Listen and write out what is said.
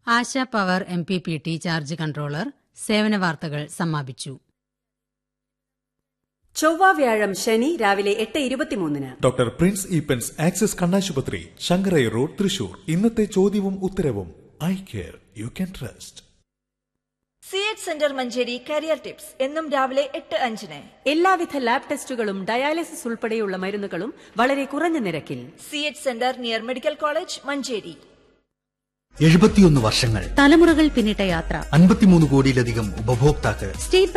ആശ power M P P T charge controller സേവന വാർത്തകൾ സമാപിച്ചു ചൊവ്വ വ്യാഴം ശനി രാവിലെ എട്ട് ഇരുപത്തിമൂന്നിന് ഡോക്ടർ പ്രിൻസ് ഈപ്പൻസ് ആക്സിസ് കണ്ണാശുപത്രി ശങ്കരൈ റോഡ് തൃശൂർ ഇന്നത്തെ ചോദ്യവും ഉത്തരവും I care you can trust C H centre Manjeri career tips എന്നും രാവിലെ എട്ട് അഞ്ചിന് എല്ലാവിധ ലാബ് ടെസ്റ്റുകളും ഡയാലിസിസ് ഉൾപ്പെടെയുള്ള മരുന്നുകളും വളരെ കുറഞ്ഞ നിരക്കിൽ C H centre near medical college Manjeri എഴുപത്തിയൊന്ന് വർഷങ്ങൾ തലമുറകൾ പിന്നിട്ട യാത്ര അൻപത്തിമൂന്ന് കോടിയിലധികം ഉപഭോക്താക്കൾ സ്റ്റേറ്റ്